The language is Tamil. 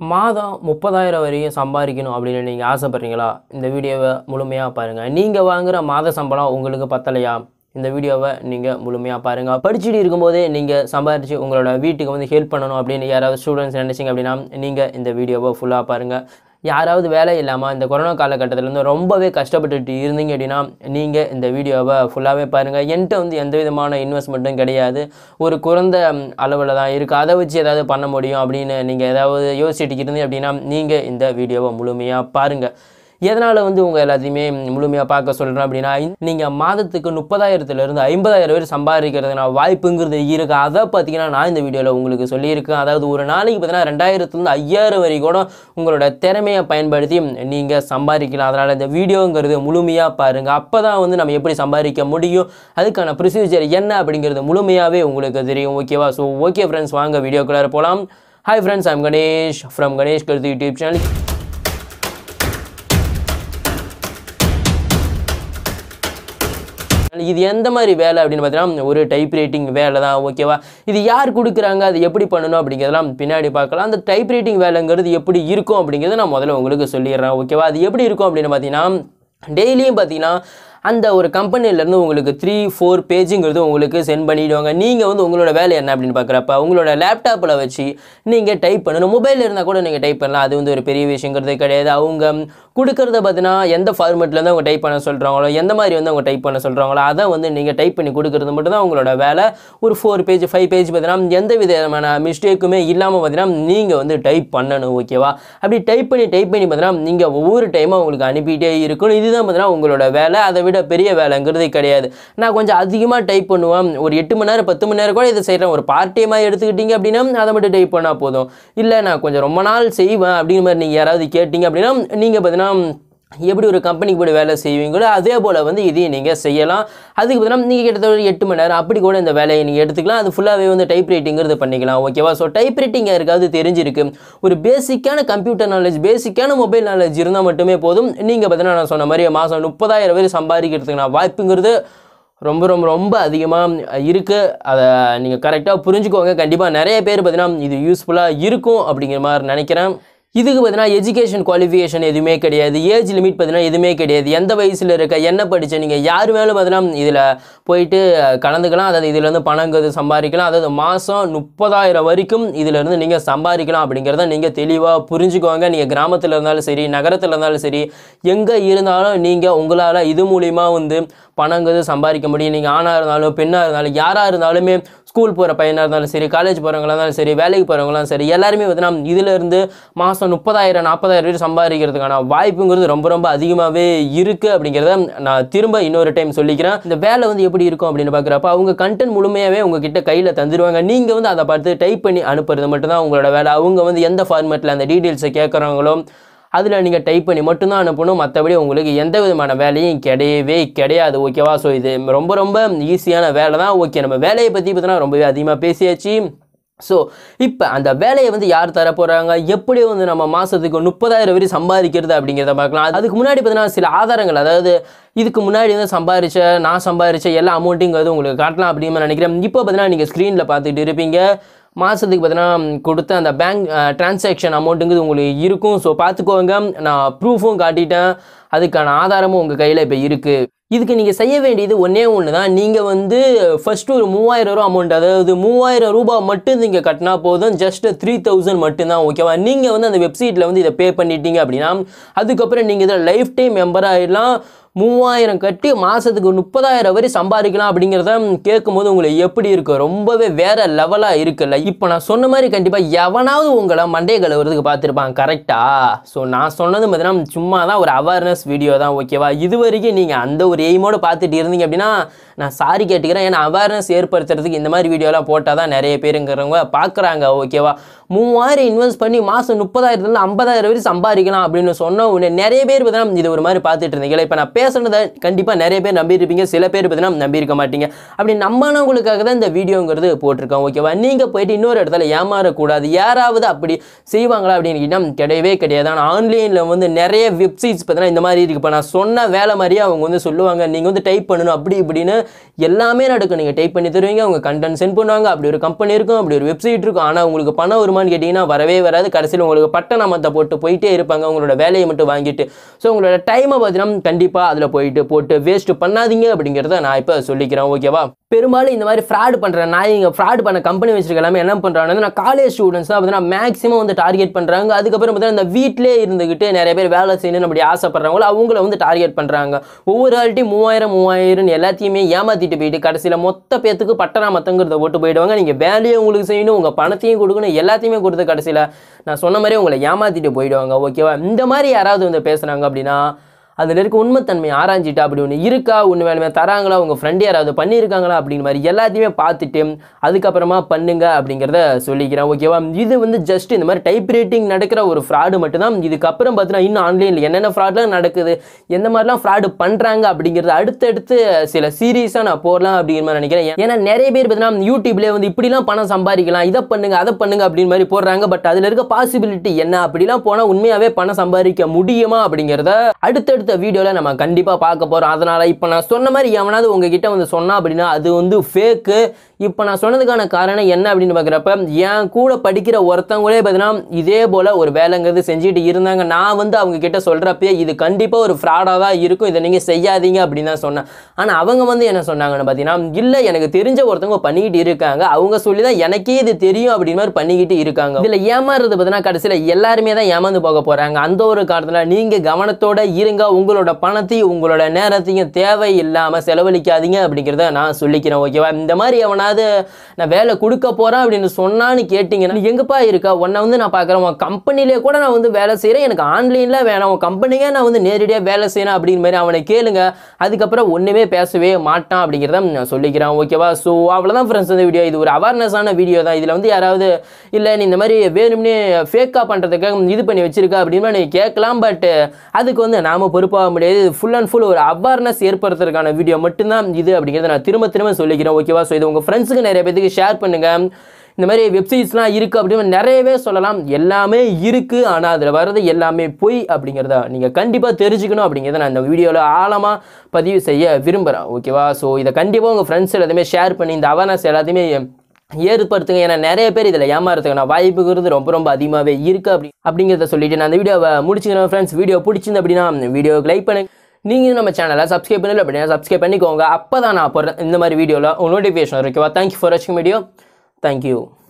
மாதம் முப்பதாயிரம் வரையும் சம்பாதிக்கணும் அப்படின்னு நீங்கள் ஆசைப்பட்றீங்களா இந்த வீடியோவை முழுமையாக பாருங்கள் நீங்கள் வாங்குகிற மாத சம்பளம் உங்களுக்கு பத்தலையா இந்த வீடியோவை நீங்கள் முழுமையாக பாருங்கள் படிச்சுட்டு இருக்கும்போதே நீங்கள் சம்பாரித்து உங்களோட வீட்டுக்கு வந்து ஹெல்ப் பண்ணணும் அப்படின்னு யாராவது ஸ்டூடெண்ட்ஸ் நினச்சிங்க அப்படின்னா நீங்கள் இந்த வீடியோவை ஃபுல்லாக பாருங்கள் யாராவது வேலை இல்லாமல் இந்த கொரோனா காலகட்டத்தில் இருந்து ரொம்பவே கஷ்டப்பட்டுட்டு இருந்தீங்க அப்படின்னா நீங்கள் இந்த வீடியோவை ஃபுல்லாகவே பாருங்கள் என்கிட்ட வந்து எந்த விதமான இன்வெஸ்ட்மெண்ட்டும் கிடையாது ஒரு குறைந்த அளவில் தான் இருக்குது அதை வச்சு ஏதாவது பண்ண முடியும் அப்படின்னு நீங்கள் ஏதாவது யோசிச்சுட்டு இருந்தீங்க அப்படின்னா நீங்கள் இந்த வீடியோவை முழுமையாக பாருங்கள் எதனால் வந்து உங்கள் எல்லாத்தையுமே முழுமையாக பார்க்க சொல்கிறேன் அப்படின்னா நீங்கள் மாதத்துக்கு முப்பதாயிரத்துலேருந்து ஐம்பதாயிரம் பேர் சம்பாதிக்கிறதுனா வாய்ப்புங்கிறது இருக்குது அதை பார்த்தீங்கன்னா நான் இந்த வீடியோவில் உங்களுக்கு சொல்லியிருக்கேன் அதாவது ஒரு நாளைக்கு பார்த்தீங்கன்னா ரெண்டாயிரத்துலேருந்து ஐயாயிரம் வரை கூட உங்களோட திறமையை பயன்படுத்தி நீங்கள் சம்பாதிக்கலாம் அதனால் இந்த வீடியோங்கிறது முழுமையாக பாருங்கள் அப்போ தான் வந்து நம்ம எப்படி சம்பாதிக்க முடியும் அதுக்கான ப்ரொசீஜர் என்ன அப்படிங்கிறது முழுமையாகவே உங்களுக்கு தெரியும் ஓகேவா ஸோ ஓகே ஃப்ரெண்ட்ஸ் வாங்க வீடியோக்குள்ளார போகலாம் hi friends I'm Ganesh from Ganesh கருத்து யூடியூப் சேனல் இது எந்த மாதிரி வேலை அப்படின்னு பார்த்தீங்கன்னா ஒரு டைப் ரைட்டிங் வேலை தான் ஓகேவா இது யார் கொடுக்குறாங்க அது எப்படி பண்ணணும் அப்படிங்கிறதெல்லாம் பின்னாடி பார்க்கலாம் அந்த டைப் ரைட்டிங் வேலைங்கிறது எப்படி இருக்கும் அப்படிங்கிறத நான் முதல்ல உங்களுக்கு சொல்லிடுறேன் ஓகேவா அது எப்படி இருக்கும் அப்படின்னு பார்த்தீங்கன்னா டெய்லியும் பார்த்தீங்கன்னா அந்த ஒரு கம்பெனிலேருந்து உங்களுக்கு த்ரீ ஃபோர் பேஜுங்கிறது உங்களுக்கு சென்ட் பண்ணிவிடுவாங்க நீங்கள் வந்து உங்களோட வேலை என்ன அப்படின்னு பார்க்குறப்ப உங்களோட லேப்டாப்பில் வச்சு நீங்கள் டைப் பண்ணணும் மொபைல் இருந்தால் கூட நீங்கள் டைப் பண்ணலாம் அது வந்து ஒரு பெரிய விஷயங்கிறது கிடையாது அவங்க கொடுக்குறத பார்த்தீங்கன்னா எந்த ஃபார்மெட்லேருந்து அவங்க டைப் பண்ண சொல்கிறாங்களோ எந்த மாதிரி வந்து அவங்க டைப் பண்ண சொல்கிறாங்களோ அதை வந்து நீங்கள் டைப் பண்ணி கொடுக்குறது மட்டும் தான் உங்களோட வேலை ஒரு ஃபோர் பேஜ் ஃபைவ் பேஜ் பார்த்தீங்கன்னா எந்த விதமான மிஸ்டேக்குமே இல்லாமல் பார்த்தீங்கன்னா நீங்கள் வந்து டைப் பண்ணணும் ஓகேவா அப்படி டைப் பண்ணி டைப் பண்ணி பார்த்தீங்கன்னா நீங்கள் ஒவ்வொரு டைமும் உங்களுக்கு அனுப்பிட்டே இருக்கணும் இதுதான் பார்த்தீங்கன்னா உங்களோட வேலை அதை விட பெரிய வேலைங்கிறது கிடையாது நான் கொஞ்சம் அதிகமாக டைப் பண்ணுவேன் ஒரு எட்டு மணி நேரம் பத்து மணி நேரம் கூட இதை செய்கிறேன் ஒரு பார்ட் டைமாக எடுத்துக்கிட்டீங்க அப்படின்னா அதை மட்டும் டைப் பண்ணால் போதும் இல்லை நான் கொஞ்சம் ரொம்ப நாள் செய்வேன் அப்படிங்கிற மாதிரி நீங்கள் யாராவது கேட்டிங்க அப்படின்னா நீங்கள் பார்த்தீங்கன்னா எப்படி ஒரு கம்பெனிக்கு போய் வேலை செய்வீங்களோ அதே போல் வந்து இதையும் நீங்கள் செய்யலாம் அதுக்கு பார்த்தீங்கன்னா நீங்கள் கிட்டத்தட்ட ஒரு எட்டு மணி நேரம் அப்படி கூட இந்த வேலையை நீங்கள் எடுத்துக்கலாம் அது ஃபுல்லாகவே வந்து டைப் ரைட்டிங்கிறது பண்ணிக்கலாம் ஓகேவா ஸோ டைப் ரைட்டிங் யாருக்காவது தெரிஞ்சிருக்கு ஒரு பேசிக்கான கம்ப்யூட்டர் நாலேஜ் பேசிக்கான மொபைல் நாலேஜ் இருந்தால் மட்டுமே போதும் நீங்கள் பார்த்தீங்கன்னா நான் சொன்ன மாதிரி மாதம் முப்பதாயிரம் பேர் சம்பாதிக்கிறதுக்கு நான் வாய்ப்புங்கிறது ரொம்ப ரொம்ப ரொம்ப அதிகமாக இருக்குது அதை நீங்கள் கரெக்டாக புரிஞ்சுக்கோங்க கண்டிப்பாக நிறைய பேர் பார்த்தீங்கன்னா இது யூஸ்ஃபுல்லாக இருக்கும் அப்படிங்கிற மாதிரி நினைக்கிறேன் இதுக்கு பார்த்தீங்கன்னா எஜுகேஷன் குவாலிஃபிகேஷன் எதுவுமே கிடையாது ஏஜ் லிமிட் பார்த்தீங்கன்னா எதுவுமே கிடையாது எந்த வயசில் இருக்க என்ன படித்த நீங்கள் யார் மேலும் பார்த்தீங்கன்னா இதில் போயிட்டு கலந்துக்கலாம் அதாவது இதில் இருந்து பணங்கிறது சம்பாதிக்கலாம் அதாவது மாதம் முப்பதாயிரம் வரைக்கும் இதிலேருந்து நீங்கள் சம்பாதிக்கலாம் அப்படிங்கிறத நீங்கள் தெளிவாக புரிஞ்சுக்கோங்க நீங்கள் கிராமத்தில் இருந்தாலும் சரி நகரத்தில் இருந்தாலும் சரி எங்கே இருந்தாலும் நீங்கள் உங்களால் இது மூலிமா வந்து பணங்கிறது சம்பாதிக்க முடியும் நீங்கள் ஆணாக இருந்தாலும் பெண்ணாக இருந்தாலும் யாராக இருந்தாலுமே ஸ்கூல் போகிற பையனாக இருந்தாலும் சரி காலேஜ் போகிறவங்களா இருந்தாலும் சரி வேலைக்கு போகிறவங்களாம் சரி எல்லாருமே பார்த்தீங்கன்னா இதிலேருந்து மாதம் முப்பதாயிரம் நாற்பதாயிரம் பேர் சம்பாதிக்கிறதுக்கான வாய்ப்புங்கிறது ரொம்ப ரொம்ப அதிகமாகவே இருக்குது அப்படிங்கிறத நான் திரும்ப இன்னொரு டைம் சொல்லிக்கிறேன் இந்த வேலை வந்து எப்படி இருக்கும் அப்படின்னு பார்க்குறப்ப அவங்க கண்டென்ட் முழுமையாகவே உங்ககிட்ட கையில் தந்துடுவாங்க நீங்கள் வந்து அதை பார்த்து டைப் பண்ணி அனுப்புறது மட்டும்தான் உங்களோட வேலை அவங்க வந்து எந்த ஃபார்மேட்டில் அந்த டீட்டெயில்ஸை கேட்குறாங்களோ அதில் நீங்கள் டைப் பண்ணி மட்டும்தான் அனுப்பணும் மற்றபடி உங்களுக்கு எந்த விதமான வேலையும் கிடையவே கிடையாது ஓகேவா ஸோ இது ரொம்ப ரொம்ப ஈஸியான வேலை தான் ஓகே நம்ம வேலையை பற்றி பார்த்தீங்கன்னா ரொம்பவே அதிகமாக பேசியாச்சு ஸோ இப்போ அந்த வேலையை வந்து யார் தர போகிறாங்க எப்படி வந்து நம்ம மாதத்துக்கு முப்பதாயிரம் வரை சம்பாதிக்கிறது அப்படிங்கிறத பார்க்கலாம் அதுக்கு முன்னாடி பார்த்தீங்கன்னா சில ஆதாரங்கள் அதாவது இதுக்கு முன்னாடி வந்து சம்பாரிச்ச நான் சம்பாரிச்ச எல்லா அமௌண்ட்டுங்கிறது உங்களுக்கு காட்டலாம் அப்படின்னு நினைக்கிறேன் இப்போ பார்த்தீங்கன்னா நீங்கள் ஸ்க்ரீனில் பார்த்துட்டு இருப்பீங்க மாதத்துக்கு பார்த்தீங்கன்னா கொடுத்த அந்த பேங்க் டிரான்சாக்ஷன் அமௌண்ட்டுங்கிறது உங்களுக்கு இருக்கும் ஸோ பார்த்துக்கோங்க நான் ப்ரூஃபும் காட்டிட்டேன் அதுக்கான ஆதாரமும் உங்கள் கையில் இப்போ இருக்குது இதுக்கு நீங்கள் செய்ய வேண்டியது ஒன்றே ஒன்று தான் நீங்கள் வந்து ஃபஸ்ட்டு ஒரு மூவாயிரம் ரூபா அமௌண்ட் அதாவது மூவாயிரம் ரூபாய் மட்டும் நீங்கள் கட்டினா போதும் ஜஸ்ட் த்ரீ தௌசண்ட் மட்டும்தான் ஓகேவா நீங்கள் வந்து அந்த வெப்சைட்டில் வந்து இதை பே பண்ணிட்டீங்க அப்படின்னா அதுக்கப்புறம் நீங்கள் இதில் லைஃப் டைம் மெம்பர் ஆகிடலாம் மூவாயிரம் கட்டி மாதத்துக்கு முப்பதாயிரம் வரை சம்பாதிக்கலாம் அப்படிங்கிறத கேட்கும்போது உங்களுக்கு எப்படி இருக்கும் ரொம்பவே வேற லெவலாக இருக்குல்ல இப்போ நான் சொன்ன மாதிரி கண்டிப்பாக எவனாவது உங்களை மண்டே கழுவுறதுக்கு பார்த்துருப்பான் கரெக்டா ஸோ நான் சொன்னது பார்த்தீங்கன்னா சும்மா தான் ஒரு அவேர்னஸ் வீடியோ தான் ஓகேவா இது வரைக்கும் நீங்கள் அந்த ஒரு எய்மோடு பார்த்துட்டு இருந்தீங்க அப்படின்னா நான் சாரி கேட்டுக்கிறேன் ஏன்னா அவேர்னஸ் ஏற்படுத்துறதுக்கு இந்த மாதிரி வீடியோலாம் போட்டால் தான் நிறைய பேருங்கிறவங்க பார்க்குறாங்க ஓகேவா மூவாயிரம் இன்வெஸ்ட் பண்ணி மாதம் முப்பதாயிரத்துலேருந்து ஐம்பதாயிரம் வரை சம்பாதிக்கலாம் அப்படின்னு சொன்ன உடனே நிறைய பேர் பார்த்தீங்கன்னா இது ஒரு மாதிரி பார்த்துட்டு இருந்தீங்களா இப்போ நான் பேசுனதை கண்டிப்பாக நிறைய பேர் நம்பியிருப்பீங்க சில பேர் பார்த்தீங்கன்னா நம்பியிருக்க மாட்டீங்க அப்படி நம்பினவங்களுக்காக தான் இந்த வீடியோங்கிறது போட்டிருக்கோம் ஓகேவா நீங்கள் போயிட்டு இன்னொரு இடத்துல ஏமாறக்கூடாது யாராவது அப்படி செய்வாங்களா அப்படின்னு கேட்டால் கிடையவே கிடையாது ஆனால் ஆன்லைனில் வந்து நிறைய வெப்சைட்ஸ் பார்த்தீங்கன்னா இந்த மாதிரி இருக்குது இப்போ நான் சொன்ன வேலை மாதிரியே அவங்க வந்து சொல்லுவாங்க நீங்கள் வந்து டைப் பண்ணணும் அப்படி இப்படின்னு எல்லாமே நடக்கும் நீங்கள் டைப் பண்ணி தருவீங்க அவங்க கண்டென்ட் சென்ட் பண்ணுவாங்க அப்படி ஒரு கம்பெனி இருக்கும் அப்படி ஒரு வெப்சைட் இருக்கும் ஆனால் உங்களுக்கு பணம் வருமான்னு கேட்டிங்கன்னா வரவே வராது கடைசியில் உங்களுக்கு பட்ட நாமத்தை போட்டு போயிட்டே இருப்பாங்க உங்களோட வேலையை மட்டும் வாங்கிட்டு ஸோ உங்களோட டைமை பார்த்தீங்கன்னா கண்டிப்பாக அதில் போயிட்டு போட்டு வேஸ்ட் பண்ணாதீங்க அப்படிங்கிறத நான் இப்போ சொல்லிக்கிறேன் ஓகேவா பெரும்பாலும் இந்த மாதிரி ஃப்ராட் பண்ணுற நான் இங்கே ஃப்ராட் பண்ண கம்பெனி வச்சிருக்க எல்லாமே என்ன பண்ணுறாங்கன்னா நான் காலேஜ் ஸ்டூடெண்ட்ஸ் தான் பார்த்தீங்கன்னா மேக்ஸிமம் வந்து டார்கெட் பண்ணுறாங்க அதுக்கப்புறம் பார்த்தீங்கன்னா இந்த வீட்டிலே இருந்துக்கிட்டு நிறைய பேர் வேலை செய்யணும்னு அப்படி ஆசைப்படுறவங்களோ அவங்கள வந்து டார்கெட் பண்ணுறாங்க ஒவ்வொரு ஆள்கிட்டையும் மூவாயிரம் மூவாயிரம் எல்லாத்தையுமே ஏமாற்றிட்டு போயிட்டு கடைசியில் மொத்த பேத்துக்கு பட்டனா மத்தங்கிறத போட்டு போயிடுவாங்க நீங்கள் வேலையை உங்களுக்கு செய்யணும் உங்கள் பணத்தையும் கொடுக்கணும் எல்லாத்தையுமே கொடுத்து கடைசியில் நான் சொன்ன மாதிரி உங்களை ஏமாற்றிட்டு போயிடுவாங்க ஓகேவா இந்த மாதிரி யாராவது வந்து பேசுகிறாங்க அப்படின்னா அதில் இருக்க உண்மைத்தன்மை ஆராய்ஞ்சிட்டு அப்படி ஒன்று இருக்கா ஒன்று வேணுமே தராங்களா உங்கள் ஃப்ரெண்டு யாராவது பண்ணியிருக்காங்களா அப்படிங்கிற மாதிரி எல்லாத்தையுமே பார்த்துட்டு அதுக்கப்புறமா பண்ணுங்க அப்படிங்கிறத சொல்லிக்கிறேன் ஓகேவா இது வந்து ஜஸ்ட் இந்த மாதிரி டைப் ரைட்டிங் நடக்கிற ஒரு ஃப்ராடு மட்டும்தான் இதுக்கப்புறம் பார்த்தீங்கன்னா இன்னும் ஆன்லைனில் என்னென்ன ஃப்ராட்லாம் நடக்குது எந்த மாதிரிலாம் ஃப்ராடு பண்ணுறாங்க அப்படிங்கிறது அடுத்தடுத்து சில சீரியஸாக நான் போடலாம் அப்படிங்கிற மாதிரி நினைக்கிறேன் ஏன்னா நிறைய பேர் பார்த்தீங்கன்னா யூடியூப்லேயே வந்து இப்படிலாம் பணம் சம்பாதிக்கலாம் இதை பண்ணுங்க அதை பண்ணுங்க அப்படின்னு மாதிரி போடுறாங்க பட் அதில் இருக்க பாசிபிலிட்டி என்ன அப்படிலாம் போனால் உண்மையாகவே பணம் சம்பாதிக்க முடியுமா அப்படிங்கிறத அடுத்தடுத்த வீடியோவில் நம்ம கண்டிப்பாக பார்க்க போகிறோம் அதனால் இப்போ நான் சொன்ன மாதிரி எவனாவது உங்ககிட்ட வந்து சொன்னா அப்படின்னா அது வந்து ஃபேக்கு இப்போ நான் சொன்னதுக்கான காரணம் என்ன அப்படின்னு பார்க்குறப்ப என் கூட படிக்கிற ஒருத்தவங்களே பார்த்தீங்கன்னா இதே போல் ஒரு வேலைங்கிறது செஞ்சுட்டு இருந்தாங்க நான் வந்து அவங்க கிட்ட சொல்கிறப்பே இது கண்டிப்பாக ஒரு ஃப்ராடாக தான் இருக்கும் இதை நீங்கள் செய்யாதீங்க அப்படின்னு தான் சொன்னேன் ஆனால் அவங்க வந்து என்ன சொன்னாங்கன்னு பார்த்தீங்கன்னா இல்லை எனக்கு தெரிஞ்ச ஒருத்தவங்க பண்ணிக்கிட்டு இருக்காங்க அவங்க சொல்லி தான் எனக்கே இது தெரியும் அப்படின்னு மாதிரி பண்ணிக்கிட்டு இருக்காங்க இதில் ஏமாறுறது பார்த்தீங்கன்னா கடைசியில் எல்லாருமே தான் ஏமாந்து போக போகிறாங்க அந்த ஒரு காரணத்தில் நீங்கள் கவனத்தோட இருங்க உங்களோட பணத்தையும் உங்களோட நேரத்தையும் தேவை இல்லாமல் செலவழிக்காதீங்க அப்படிங்கிறத நான் சொல்லிக்கிறேன் ஓகேவா இந்த மாதிரி எவனாவது நான் வேலை கொடுக்க போகிறேன் அப்படின்னு சொன்னான்னு கேட்டிங்கன்னா நீ எங்கப்பா இருக்கா உன்னை வந்து நான் பார்க்குறேன் உன் கம்பெனிலே கூட நான் வந்து வேலை செய்கிறேன் எனக்கு ஆன்லைனில் வேணாம் உன் கம்பெனிக்கே நான் வந்து நேரடியாக வேலை செய்யணும் அப்படின்னு மாதிரி அவனை கேளுங்க அதுக்கப்புறம் ஒன்றுமே பேசவே மாட்டான் அப்படிங்கிறத நான் சொல்லிக்கிறேன் ஓகேவா ஸோ அவ்வளோதான் ஃப்ரெண்ட்ஸ் இந்த வீடியோ இது ஒரு அவேர்னஸான வீடியோ தான் இதில் வந்து யாராவது இல்லை நீ இந்த மாதிரி வேணும்னே ஃபேக்காக பண்ணுறதுக்காக இது பண்ணி வச்சிருக்க அப்படின்னு நீ கேட்கலாம் பட் அதுக்கு வந்து நாம பொறுப்பாக முடியாது இது ஃபுல் அண்ட் ஃபுல் ஒரு அவேர்னஸ் ஏற்படுத்துறதுக்கான வீடியோ மட்டும்தான் இது அப்படிங்கிறத நான் திரும்ப திரும்ப சொல்லிக்கிறேன் ஓகேவா ஸோ இது உங்கள் ஃப்ரெண்ட்ஸுக்கு நிறைய பேத்துக்கு ஷேர் பண்ணுங்கள் இந்த மாதிரி வெப்சைட்ஸ்லாம் இருக்குது அப்படின்னு நிறையவே சொல்லலாம் எல்லாமே இருக்குது ஆனால் அதில் வர்றது எல்லாமே பொய் அப்படிங்கிறத நீங்கள் கண்டிப்பாக தெரிஞ்சுக்கணும் அப்படிங்கிறத நான் இந்த வீடியோவில் ஆழமாக பதிவு செய்ய விரும்புகிறேன் ஓகேவா ஸோ இதை கண்டிப்பாக உங்கள் ஃப்ரெண்ட்ஸ் எல்லாத்தையுமே ஷேர் பண்ணி இந்த அவேர்னஸ் எல்லாத்தையுமே ஏற்படுத்துங்க ஏன்னா நிறைய பேர் இதில் ஏமாறதுக்கான வாய்ப்புங்கிறது ரொம்ப ரொம்ப அதிகமாகவே இருக்குது அப்படி அப்படிங்கிறத சொல்லிட்டு நான் அந்த வீடியோவை முடிச்சுக்கிறேன் ஃப்ரெண்ட்ஸ் வீடியோ பிடிச்சிருந்து அப்படின்னா வீடியோக்கு லைக் பண்ணுங்க நீங்கள் நம்ம சேனலை சப்ஸ்கிரைப் பண்ணல அப்படின்னா சப்ஸ்கிரைப் பண்ணிக்கோங்க அப்போ தான் நான் போடுறேன் இந்த மாதிரி வீடியோவில் நோட்டிஃபிகேஷன் ஓகேவா தேங்க்யூ ஃபார் வாட்சிங் வீடியோ தேங்க்யூ